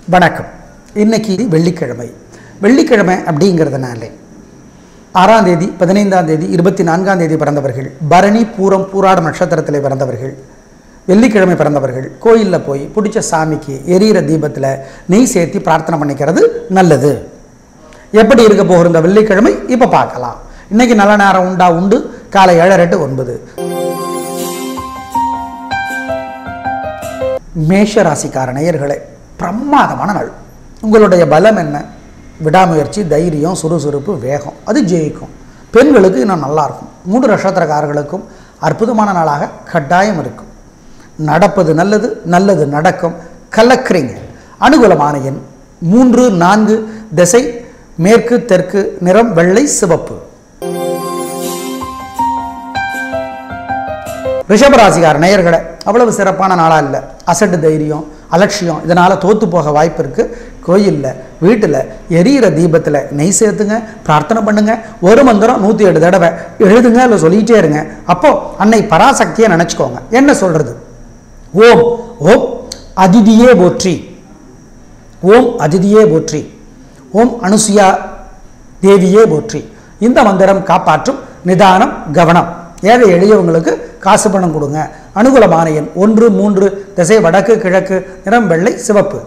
வணக்கம் இன்னைக்கு வெள்ளிக்கிழமை வெள்ளிக்கிழமை அப்படிங்கிறதுனாலே ஆறாம் தேதி பதினைந்தாம் தேதி இருபத்தி நான்காம் தேதி பிறந்தவர்கள் பரணி பூரம் பூராட நட்சத்திரத்தில் பிறந்தவர்கள் வெள்ளிக்கிழமை பிறந்தவர்கள் கோயிலில் போய் பிடிச்ச சாமிக்கு எரியிற தீபத்தில் நெய் சேர்த்தி பிரார்த்தனை பண்ணிக்கிறது நல்லது எப்படி இருக்க போகிற இந்த வெள்ளிக்கிழமை இப்போ பார்க்கலாம் இன்னைக்கு நல்ல நேரம் உண்டா உண்டு காலை ஏழரை டு ஒன்பது மேஷ ராசிக்கார நேயர்களே பிரமாதமான நாள் உங்களுடைய பலம் என்ன விடாமுயற்சி தைரியம் சுறுசுறுப்பு வேகம் அது ஜெயிக்கும் பெண்களுக்கு இன்னும் நல்லா இருக்கும் மூன்று நட்சத்திரக்காரர்களுக்கும் அற்புதமான நாளாக கட்டாயம் இருக்கும் நடப்பது நல்லது நல்லது நடக்கும் கலக்கிறீங்க அனுகூலமான எண் மூன்று நான்கு திசை மேற்கு தெற்கு நிறம் வெள்ளை சிவப்பு ரிஷபராசிகார நேயர்களை அவ்வளவு சிறப்பான நாளாக இல்லை அசட்டு தைரியம் அலட்சியம் இதனால் தோத்து போக வாய்ப்பு இருக்குது கோயிலில் வீட்டில் எரியிற தீபத்தில் நெய் சேர்த்துங்க பிரார்த்தனை பண்ணுங்க ஒரு மந்திரம் நூற்றி எட்டு தடவை எழுதுங்க இல்லை சொல்லிகிட்டே இருங்க அப்போ அன்னை பராசக்தியை நினச்சிக்கோங்க என்ன சொல்கிறது ஓம் ஓம் அதிதியே போற்றி ஓம் அதிதியே போற்றி ஓம் அனுசுயா தேவியே போற்றி இந்த மந்திரம் காப்பாற்றும் நிதானம் கவனம் ஏழை எளியவங்களுக்கு காசு பணம் கொடுங்க அனுகூலமான எண் ஒன்று மூன்று திசை வடக்கு கிழக்கு நிறம் வெள்ளை சிவப்பு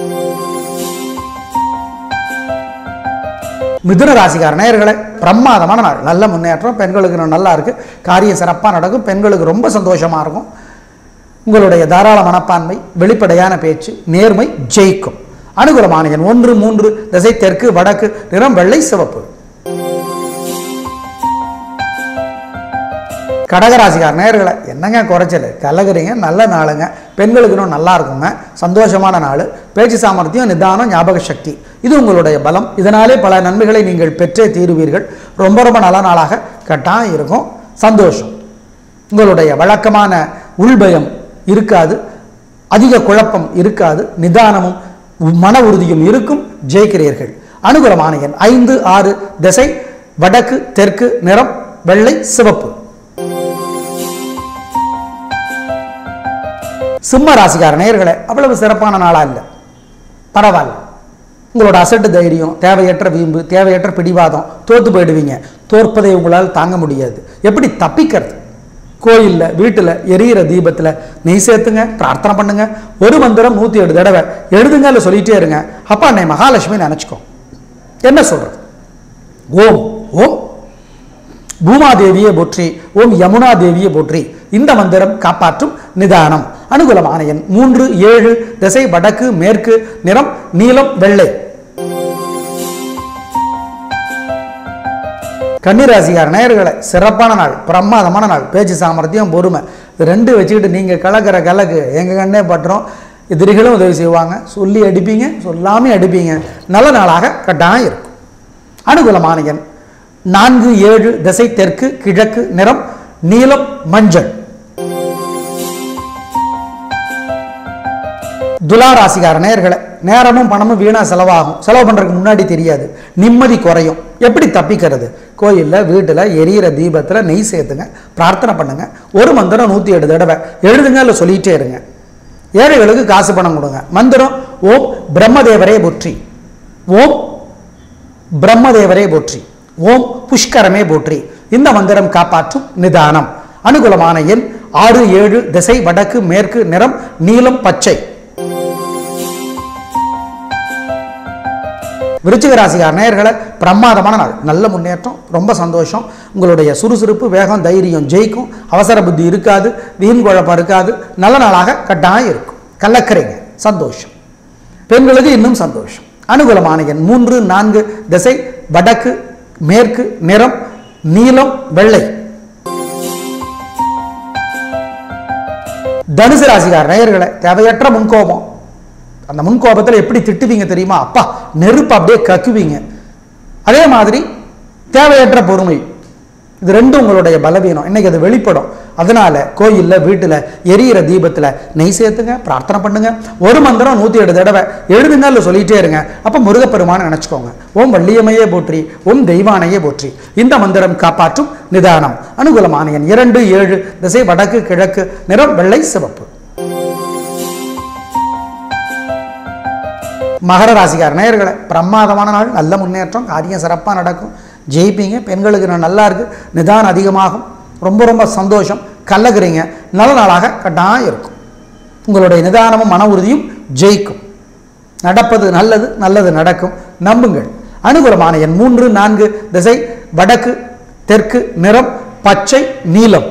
மிதுன ராசிக்கார நேயர்களே பிரமாதமான நாள் நல்ல முன்னேற்றம் பெண்களுக்கு இன்னும் நல்லா இருக்கு காரியம் சிறப்பாக நடக்கும் பெண்களுக்கு ரொம்ப சந்தோஷமா இருக்கும் உங்களுடைய தாராள மனப்பான்மை வெளிப்படையான பேச்சு நேர்மை ஜெயிக்கும் அனுகூலமான எண் ஒன்று மூன்று திசை தெற்கு வடக்கு நிறம் வெள்ளை சிவப்பு கடகராசிக்கார நேர்களை என்னங்க குறைச்சல் கலகுறீங்க நல்ல நாளுங்க பெண்களுக்கு இன்னும் நல்லா இருக்குங்க சந்தோஷமான நாள் பேச்சு சாமர்த்தியம் நிதானம் ஞாபக சக்தி இது உங்களுடைய பலம் இதனாலே பல நன்மைகளை நீங்கள் பெற்றே தீருவீர்கள் ரொம்ப ரொம்ப நல்ல நாளாக கட்டாயம் இருக்கும் சந்தோஷம் உங்களுடைய வழக்கமான உள்பயம் இருக்காது அதிக குழப்பம் இருக்காது நிதானமும் மன உறுதியும் இருக்கும் ஜெயிக்கிறீர்கள் அனுகூலமான எண் ஐந்து ஆறு திசை வடக்கு தெற்கு நிறம் வெள்ளை சிவப்பு சிம்ம ராசிக்கார நேயர்களே அவ்வளவு சிறப்பான நாளா இல்லை பரவாயில்ல உங்களோட அசட்டு தைரியம் தேவையற்ற வீம்பு தேவையற்ற பிடிவாதம் தோத்து போயிடுவீங்க தோற்பதை உங்களால் தாங்க முடியாது எப்படி தப்பிக்கிறது கோயிலில் வீட்டில் எரியிற தீபத்தில் நெய் சேர்த்துங்க பிரார்த்தனை பண்ணுங்க ஒரு மந்திரம் நூற்றி எட்டு தடவை எழுதுங்க இல்லை சொல்லிட்டே இருங்க அப்பா அன்னை மகாலட்சுமி நினச்சிக்கோ என்ன சொல்கிறது ஓம் ஓம் பூமாதேவியை போற்றி ஓம் யமுனா தேவியை போற்றி இந்த மந்திரம் காப்பாற்றும் நிதானம் அனுகூலமான எண் மூன்று ஏழு திசை வடக்கு மேற்கு நிறம் நீலம் வெள்ளை கன்னிராசிகார நேயர்களை சிறப்பான நாள் பிரமாதமான நாள் பேச்சு சாமர்த்தியம் பொறுமை இது ரெண்டு வச்சுக்கிட்டு நீங்கள் கலக்கிற கலக்கு எங்கள் கண்ணே பட்டுறோம் எதிரிகளும் உதவி செய்வாங்க சொல்லி அடிப்பீங்க சொல்லாமே அடிப்பீங்க நல்ல நாளாக கட்டாயம் இருக்கும் அனுகூலமான எண் நான்கு ஏழு திசை தெற்கு கிழக்கு நிறம் நீலம் மஞ்சள் துலா ராசிக்கார நேயர்களை நேரமும் பணமும் வீணா செலவாகும் செலவு பண்றதுக்கு முன்னாடி தெரியாது நிம்மதி குறையும் எப்படி தப்பிக்கிறது கோயிலில் வீட்டில் எரியிற தீபத்தில் நெய் சேர்த்துங்க பிரார்த்தனை பண்ணுங்க ஒரு மந்திரம் நூற்றி ஏழு தடவை எழுதுங்க இல்லை சொல்லிட்டே இருங்க ஏழைகளுக்கு காசு பணம் கொடுங்க மந்திரம் ஓம் பிரம்மதேவரே போற்றி ஓம் பிரம்மதேவரே போற்றி ஓம் புஷ்கரமே போற்றி இந்த மந்திரம் காப்பாற்றும் நிதானம் அனுகூலமான எண் ஆறு ஏழு திசை வடக்கு மேற்கு நிறம் நீலம் பச்சை விருச்சிக ராசிகார நேயர்களை பிரமாதமான நாள் நல்ல முன்னேற்றம் ரொம்ப சந்தோஷம் உங்களுடைய சுறுசுறுப்பு வேகம் தைரியம் ஜெயிக்கும் அவசர புத்தி இருக்காது வீண் குழப்பம் இருக்காது நல்ல நாளாக கட்டாயம் இருக்கும் கலக்கிறீங்க சந்தோஷம் பெண்களுக்கு இன்னும் சந்தோஷம் அனுகூலமான எண் மூன்று நான்கு திசை வடக்கு மேற்கு நிறம் நீலம் வெள்ளை தனுசு ராசிகார நேயர்களை தேவையற்ற முன்கோபம் அந்த முன்கோபத்தில் எப்படி திட்டுவீங்க தெரியுமா அப்பா நெருப்பு அப்படியே கக்குவீங்க அதே மாதிரி தேவையற்ற பொறுமை இது ரெண்டும் உங்களுடைய பலவீனம் இன்னைக்கு அது வெளிப்படும் அதனால கோயிலில் வீட்டில் எரியிற தீபத்தில் நெய் சேர்த்துங்க பிரார்த்தனை பண்ணுங்க ஒரு மந்திரம் நூற்றி எட்டு தடவை எழுதுங்க இல்லை சொல்லிட்டே இருங்க அப்போ முருகப்பெருமானை நினச்சிக்கோங்க ஓம் வள்ளியம்மையே போற்றி ஓம் தெய்வானையே போற்றி இந்த மந்திரம் காப்பாற்றும் நிதானம் அனுகூலமான எண் இரண்டு ஏழு திசை வடக்கு கிழக்கு நிறம் வெள்ளை சிவப்பு மகர ராசிக்கார நேயர்களை பிரமாதமான நாள் நல்ல முன்னேற்றம் காரியம் சிறப்பாக நடக்கும் ஜெயிப்பீங்க பெண்களுக்கு நான் நல்லா இருக்கு நிதானம் அதிகமாகும் ரொம்ப ரொம்ப சந்தோஷம் கல்லகிறீங்க நல்ல நாளாக கட்டாயம் இருக்கும் உங்களுடைய நிதானமும் மன உறுதியும் ஜெயிக்கும் நடப்பது நல்லது நல்லது நடக்கும் நம்புங்கள் அனுகூலமான என் மூன்று நான்கு திசை வடக்கு தெற்கு நிறம் பச்சை நீலம்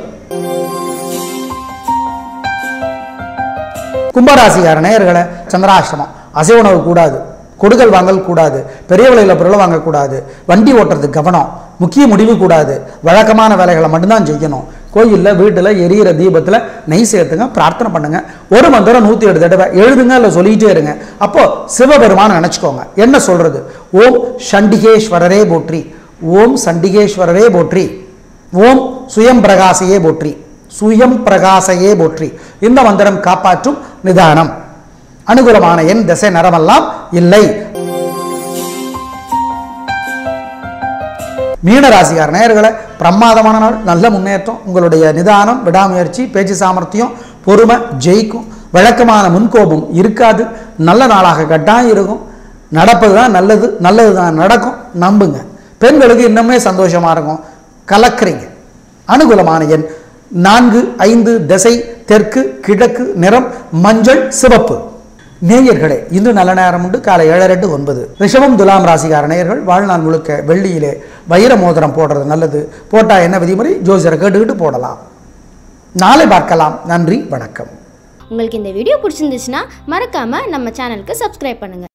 கும்பராசிக்கார நேயர்களை சந்திராஷ்டமம் அசைவ உணவு கூடாது கொடுக்கல் வாங்கல் கூடாது பெரிய விலையில் பொருளை வாங்கக்கூடாது வண்டி ஓட்டுறது கவனம் முக்கிய முடிவு கூடாது வழக்கமான வேலைகளை மட்டும்தான் செய்யணும் கோயிலில் வீட்டில் எரியிற தீபத்தில் நெய் சேர்த்துங்க பிரார்த்தனை பண்ணுங்க ஒரு மந்திரம் நூற்றி எட்டு தடவை எழுதுங்க இல்லை சொல்லிக்கிட்டே இருங்க அப்போ சிவபெருமான் நினச்சிக்கோங்க என்ன சொல்றது ஓம் சண்டிகேஸ்வரரே போற்றி ஓம் சண்டிகேஸ்வரரே போற்றி ஓம் சுயம் பிரகாசையே போற்றி சுயம் பிரகாசையே போற்றி இந்த மந்திரம் காப்பாற்றும் நிதானம் அனுகூலமான என் திசை நரமெல்லாம் இல்லை மீனராசிக்கார நேயர்களை பிரமாதமான நாள் நல்ல முன்னேற்றம் உங்களுடைய நிதானம் விடாமுயற்சி பேச்சு சாமர்த்தியம் பொறுமை ஜெயிக்கும் வழக்கமான முன்கோபம் இருக்காது நல்ல நாளாக கட்டாயம் இருக்கும் நடப்பது தான் நல்லது நல்லது தான் நடக்கும் நம்புங்க பெண்களுக்கு இன்னுமே சந்தோஷமா இருக்கும் கலக்குறீங்க அனுகூலமான எண் நான்கு ஐந்து திசை தெற்கு கிழக்கு நிறம் மஞ்சள் சிவப்பு நேயர்களே இன்று நல்ல நேரம் உண்டு காலை ஏழரை டு ஒன்பது ரிஷபம் துலாம் ராசிக்கார நேயர்கள் வாழ்நாள் முழுக்க வெள்ளியிலே வைர மோதிரம் போடுறது நல்லது போட்டா என்ன விதிமுறை ஜோசியரை கேட்டுக்கிட்டு போடலாம் நாளை பார்க்கலாம் நன்றி வணக்கம் உங்களுக்கு இந்த வீடியோ பிடிச்சிருந்துச்சுன்னா மறக்காமல் நம்ம சேனலுக்கு சப்ஸ்கிரைப் பண்ணுங்கள்